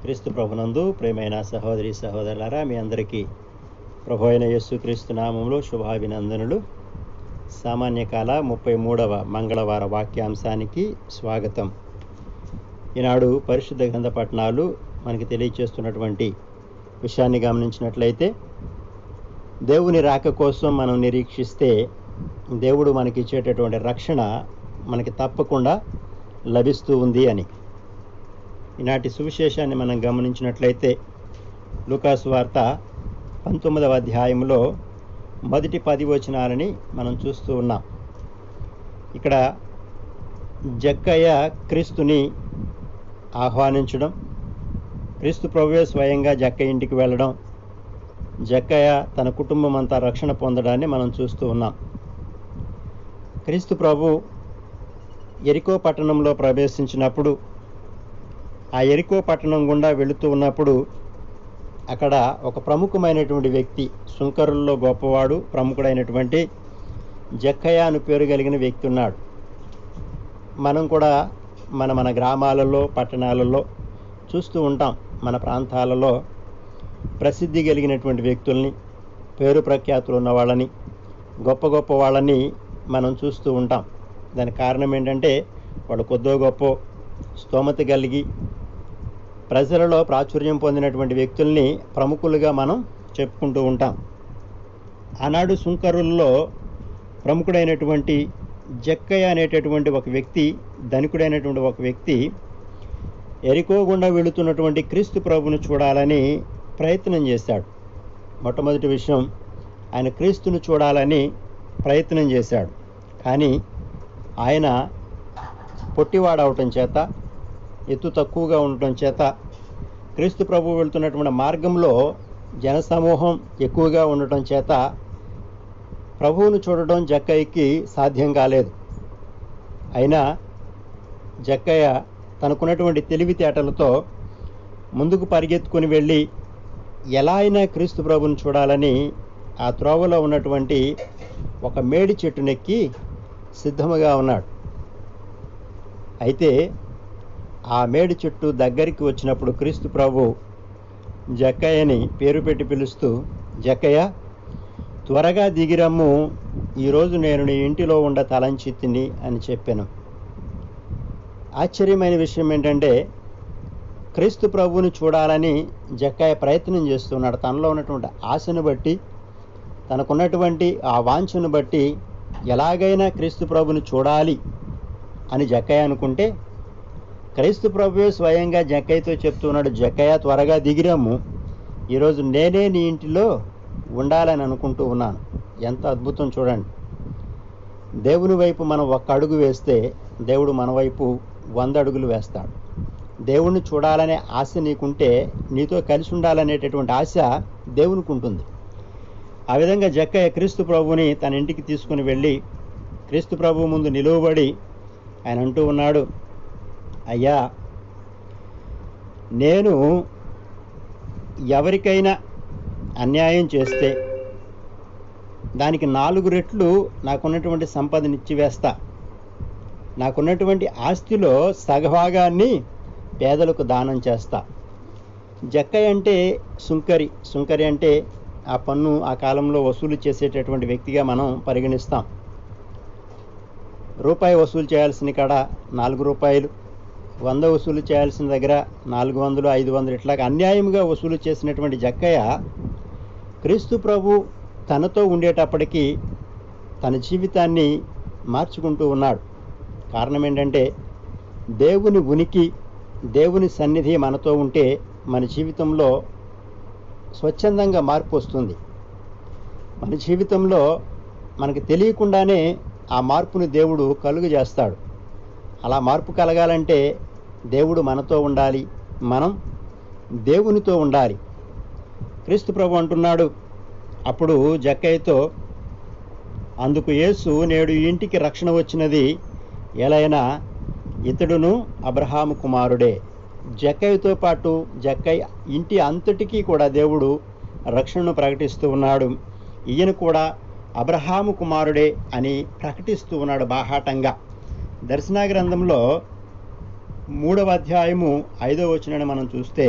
క్రీస్తు ప్రభునందు ప్రేమైన సహోదరి సహోదరులారా మీ అందరికీ ప్రభు అయిన యేసు క్రీస్తు నామంలో శుభాభినందనలు సామాన్య కాల ముప్పై మూడవ మంగళవార వాక్యాంశానికి స్వాగతం ఈనాడు పరిశుద్ధ గ్రంథ పట్టణాలు మనకి తెలియచేస్తున్నటువంటి విషయాన్ని గమనించినట్లయితే దేవుని రాక కోసం మనం నిరీక్షిస్తే దేవుడు మనకి ఇచ్చేటటువంటి రక్షణ మనకి తప్పకుండా లభిస్తూ ఉంది అని ఈనాటి సువిశేషాన్ని మనం గమనించినట్లయితే లూకాసు వార్త పంతొమ్మిదవ అధ్యాయంలో మొదటి పది వచనాలని మనం చూస్తూ ఉన్నాం ఇక్కడ జక్కయ్య క్రీస్తుని ఆహ్వానించడం క్రీస్తు ప్రభువే స్వయంగా జక్కయ్య ఇంటికి వెళ్ళడం జక్కయ్య తన కుటుంబం అంతా రక్షణ పొందడాన్ని మనం చూస్తూ ఉన్నాం క్రీస్తు ప్రభు ఎరికో పట్టణంలో ప్రవేశించినప్పుడు ఆ ఎరికో పట్టణం గుండా వెళుతూ ఉన్నప్పుడు అక్కడ ఒక ప్రముఖమైనటువంటి వ్యక్తి సుంకరుల్లో గొప్పవాడు ప్రముఖుడైనటువంటి జక్కయ్య అని పేరు కలిగిన వ్యక్తి ఉన్నాడు మనం కూడా మన మన గ్రామాలలో పట్టణాలలో చూస్తూ ఉంటాం మన ప్రాంతాలలో ప్రసిద్ధి కలిగినటువంటి వ్యక్తుల్ని పేరు ప్రఖ్యాతులు ఉన్న వాళ్ళని గొప్ప గొప్ప వాళ్ళని మనం చూస్తూ ఉంటాం దానికి కారణం ఏంటంటే వాళ్ళు కొద్దో గొప్ప స్తోమత కలిగి ప్రజలలో ప్రాచుర్యం పొందినటువంటి వ్యక్తుల్ని ప్రముఖులుగా మనం చెప్పుకుంటూ ఉంటాం ఆనాడు సుంకరుల్లో ప్రముఖుడైనటువంటి జక్కయ్య అనేటటువంటి ఒక వ్యక్తి ధనికుడైనటువంటి ఒక వ్యక్తి ఎరికో గుండా వెళుతున్నటువంటి క్రీస్తు ప్రభును చూడాలని ప్రయత్నం చేశాడు మొట్టమొదటి విషయం ఆయన క్రీస్తును చూడాలని ప్రయత్నం చేశాడు కానీ ఆయన పొట్టివాడవటం చేత ఎత్తు తక్కువగా ఉండటం చేత క్రీస్తు ప్రభు వెళ్తున్నటువంటి మార్గంలో జనసమూహం ఎక్కువగా ఉండటం చేత ప్రభువును చూడటం జక్కయ్యకి సాధ్యం కాలేదు అయినా జక్కయ్య తనకున్నటువంటి తెలివితేటలతో ముందుకు పరిగెత్తుకుని వెళ్ళి ఎలా అయినా క్రీస్తు ప్రభుని చూడాలని ఆ త్రోవలో ఉన్నటువంటి ఒక మేడి చెట్టునెక్కి సిద్ధముగా ఉన్నాడు అయితే ఆ మేడి చెట్టు దగ్గరికి వచ్చినప్పుడు క్రీస్తు ప్రభు జక్కయ్యని పేరు పెట్టి పిలుస్తూ జక్కయ్య త్వరగా దిగిరమ్ము ఈరోజు నేను నీ ఇంటిలో ఉండ తలంచి తిని అని చెప్పాను ఆశ్చర్యమైన విషయం ఏంటంటే క్రీస్తు ప్రభువుని చూడాలని జక్కయ్య ప్రయత్నం చేస్తున్నాడు తనలో ఉన్నటువంటి ఆశను బట్టి తనకున్నటువంటి ఆ వాంఛను బట్టి ఎలాగైనా క్రీస్తు ప్రభుని చూడాలి అని జక్కయ్య అనుకుంటే క్రీస్తు ప్రభువే స్వయంగా జక్కయ్యతో చెప్తున్నాడు జక్కయ్య త్వరగా దిగిరమ్ము ఈరోజు నేనే నీ ఇంటిలో ఉండాలని అనుకుంటూ ఉన్నాను ఎంత అద్భుతం చూడండి దేవుని వైపు మనం ఒక్క అడుగు వేస్తే దేవుడు మన వైపు వంద అడుగులు వేస్తాడు దేవుణ్ణి చూడాలనే ఆశ నీకుంటే నీతో కలిసి ఉండాలనేటటువంటి ఆశ దేవునికి ఉంటుంది ఆ విధంగా జక్కయ్య క్రీస్తు ప్రభుని తన ఇంటికి తీసుకుని వెళ్ళి క్రీస్తు ప్రభు ముందు నిలువబడి ఆయన అంటూ ఉన్నాడు అయ్యా నేను ఎవరికైనా అన్యాయం చేస్తే దానికి నాలుగు రెట్లు నాకున్నటువంటి సంపదనిచ్చి వేస్తా నాకున్నటువంటి ఆస్తిలో సగభాగాన్ని పేదలకు దానం చేస్తా జక్కయ్య అంటే సుంకరి సుంకరి అంటే ఆ పన్ను ఆ కాలంలో వసూలు చేసేటటువంటి వ్యక్తిగా మనం పరిగణిస్తాం రూపాయి వసూలు చేయాల్సిన కాడ నాలుగు రూపాయలు వంద వసూలు చేయాల్సిన దగ్గర నాలుగు వందలు ఐదు వందలు ఇట్లా అన్యాయంగా వసూలు చేసినటువంటి జక్కయ్య క్రీస్తు ప్రభు తనతో ఉండేటప్పటికీ తన జీవితాన్ని మార్చుకుంటూ ఉన్నాడు కారణం ఏంటంటే దేవుని ఉనికి దేవుని సన్నిధి మనతో ఉంటే మన జీవితంలో స్వచ్ఛందంగా మార్పు వస్తుంది మన జీవితంలో మనకు తెలియకుండానే ఆ మార్పుని దేవుడు కలుగు చేస్తాడు అలా మార్పు కలగాలంటే దేవుడు మనతో ఉండాలి మనం దేవునితో ఉండాలి క్రీస్తు ప్రభు అంటున్నాడు అప్పుడు జక్కయ్యతో అందుకు యేసు నేడు ఇంటికి రక్షణ వచ్చినది ఎలైనా ఇతడును అబ్రహాము కుమారుడే జక్కయ్యతో పాటు జక్కయ్య ఇంటి అంతటికీ కూడా దేవుడు రక్షణను ప్రకటిస్తూ ఉన్నాడు ఈయన కూడా అబ్రహాము కుమారుడే అని ప్రకటిస్తూ ఉన్నాడు బాహాటంగా దర్శనా గ్రంథంలో మూడవ అధ్యాయము ఐదవ వచనాన్ని మనం చూస్తే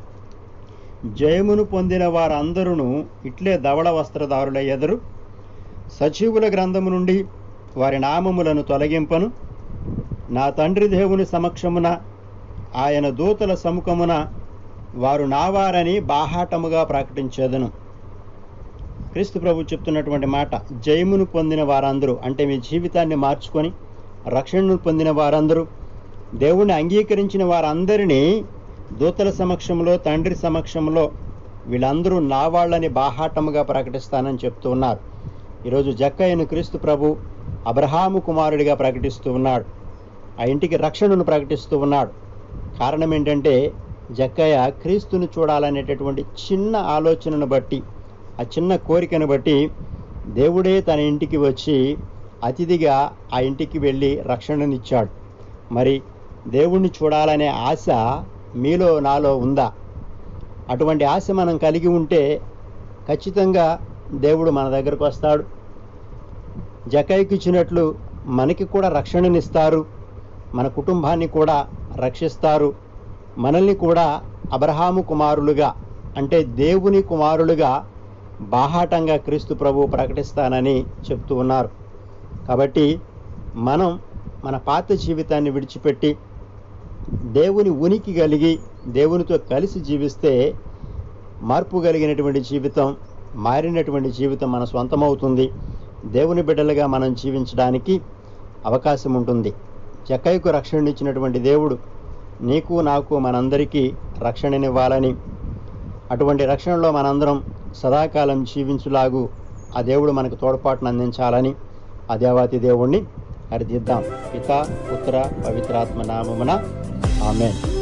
జయమును పొందిన వారందరూ ఇట్లే ధవళ వస్త్రదారుల ఎదురు సజీవుల గ్రంథము నుండి వారి నామములను తొలగింపను నా తండ్రి దేవుని సమక్షమున ఆయన దూతల సముఖమున వారు నావారని బాహాటముగా ప్రకటించేదను క్రీస్తు ప్రభు చెప్తున్నటువంటి మాట జయమును పొందిన వారందరూ అంటే మీ జీవితాన్ని మార్చుకొని రక్షణను పొందిన వారందరూ దేవుణ్ణి అంగీకరించిన వారందరినీ దూతల సమక్షంలో తండ్రి సమక్షంలో వీళ్ళందరూ నా వాళ్ళని బాహాటముగా ప్రకటిస్తానని చెప్తూ ఉన్నారు ఈరోజు జక్కయ్యను క్రీస్తు ప్రభు అబ్రహాము కుమారుడిగా ప్రకటిస్తూ ఉన్నాడు ఆ ఇంటికి రక్షణను ప్రకటిస్తూ ఉన్నాడు కారణం ఏంటంటే జక్కయ్య క్రీస్తుని చూడాలనేటటువంటి చిన్న ఆలోచనను బట్టి ఆ చిన్న కోరికను బట్టి దేవుడే తన ఇంటికి వచ్చి అతిథిగా ఆ ఇంటికి వెళ్ళి రక్షణనిచ్చాడు మరి దేవుణ్ణి చూడాలనే ఆశ మీలో నాలో ఉందా అటువంటి ఆశ మనం కలిగి ఉంటే ఖచ్చితంగా దేవుడు మన దగ్గరకు వస్తాడు జకాయికి ఇచ్చినట్లు మనకి కూడా రక్షణనిస్తారు మన కుటుంబాన్ని కూడా రక్షిస్తారు మనల్ని కూడా అబ్రహాము కుమారులుగా అంటే దేవుని కుమారులుగా బాహాటంగా క్రీస్తు ప్రభు ప్రకటిస్తానని చెప్తూ ఉన్నారు కాబట్టి మనం మన పాత జీవితాన్ని విడిచిపెట్టి దేవుని ఉనికి కలిగి దేవునితో కలిసి జీవిస్తే మార్పు కలిగినటువంటి జీవితం మారినటువంటి జీవితం మన సొంతమవుతుంది దేవుని బిడ్డలుగా మనం జీవించడానికి అవకాశం ఉంటుంది జక్కయ్యకు రక్షణ ఇచ్చినటువంటి దేవుడు నీకు నాకు మనందరికీ రక్షణనివ్వాలని అటువంటి రక్షణలో మనందరం సదాకాలం జీవించులాగు ఆ దేవుడు మనకు తోడ్పాటును అందించాలని ఆ దేవాతి దేవుణ్ణి అర్థిద్దాం పిత పుత్ర పవిత్రాత్మ నామమున ఆమెన్